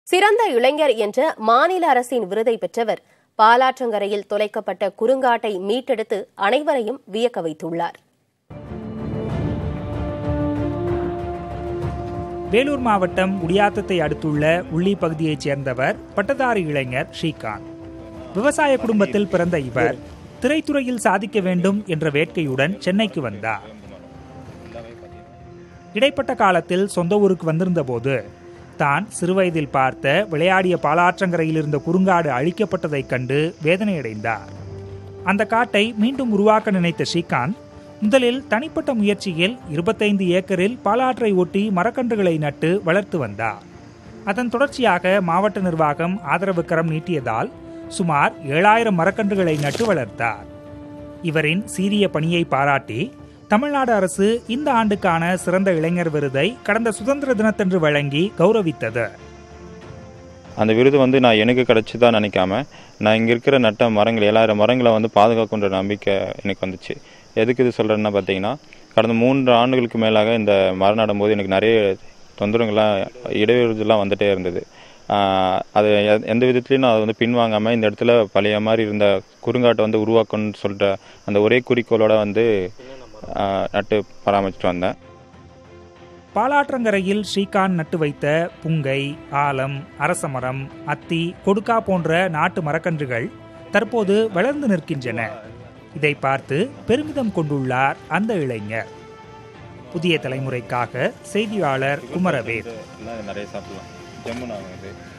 சிறந்த இளைஞர் என்ற மாநில அரசின் விருதை பெற்றவர் பாலாற்றங்கரையில் தொலைக்கப்பட்ட குறுங்காட்டை மீட்டெடுத்து அனைவரையும் வியக்க வைத்துள்ளார் வேலூர் மாவட்டம் குடியாத்தத்தை அடுத்துள்ள உள்ளி பகுதியைச் சேர்ந்தவர் பட்டதாரி இளைஞர் ஸ்ரீகாந்த் விவசாய குடும்பத்தில் பிறந்த இவர் திரைத்துறையில் சாதிக்க வேண்டும் என்ற வேட்கையுடன் சென்னைக்கு வந்தார் இடைப்பட்ட காலத்தில் சொந்த ஊருக்கு வந்திருந்தபோது தான் சிறுவயதில் பார்த்த விளையாடிய பாலாற்றங்கரையில் இருந்த குறுங்காடு அழிக்கப்பட்டதைக் கண்டு வேதனையடைந்தார் அந்த காட்டை மீண்டும் உருவாக்க நினைத்த ஸ்ரீகாந்த் முதலில் தனிப்பட்ட முயற்சியில் இருபத்தைந்து ஏக்கரில் பாலாற்றை ஒட்டி மரக்கன்றுகளை நட்டு வளர்த்து வந்தார் அதன் தொடர்ச்சியாக மாவட்ட நிர்வாகம் ஆதரவு கரம் நீட்டியதால் சுமார் ஏழாயிரம் மரக்கன்றுகளை நட்டு வளர்த்தார் இவரின் சீரிய பணியை பாராட்டி தமிழ்நாடு அரசு இந்த ஆண்டுக்கான சிறந்த இளைஞர் விருதை கடந்த சுதந்திர தினத்தன்று வழங்கி கௌரவித்தது அந்த விருது வந்து நான் எனக்கு கிடைச்சதா நினைக்காம நான் இங்கே இருக்கிற நட்ட மரங்கள் ஏழாயிரம் மரங்களை வந்து பாதுகாக்குன்ற நம்பிக்கை எனக்கு வந்துச்சு எதுக்கு இது சொல்கிறேன்னா பார்த்தீங்கன்னா கடந்த மூன்று ஆண்டுகளுக்கு மேலாக இந்த மரம் நடும்போது எனக்கு நிறைய தொந்தரவுகள்லாம் இடையூறுலாம் வந்துட்டே இருந்தது ஆஹ் அது எ- எந்த விதத்துலையும் நான் அதை வந்து பின்வாங்காமல் இந்த இடத்துல பழைய மாதிரி இருந்த குறுங்காட்டை வந்து உருவாக்கணும்னு சொல்கிற அந்த ஒரே குறிக்கோளோட வந்து ஆஹ் நட்டு பராமரிச்சுட்டு வந்தேன் பாலாற்றங்கரையில் ஸ்ரீகாந்த் நட்டு வைத்த புங்கை ஆலம் அரசமரம் அத்தி கொடுக்கா போன்ற நாட்டு மரக்கன்றுகள் தற்போது வளர்ந்து நிற்கின்றன இதை பார்த்து பெருமிதம் கொண்டுள்ளார் அந்த இளைஞர் புதிய தலைமுறைக்காக செய்தியாளர் குமரவேல் நிறைய சாப்பிடலாம் ஜம்முன் ஆகும் இது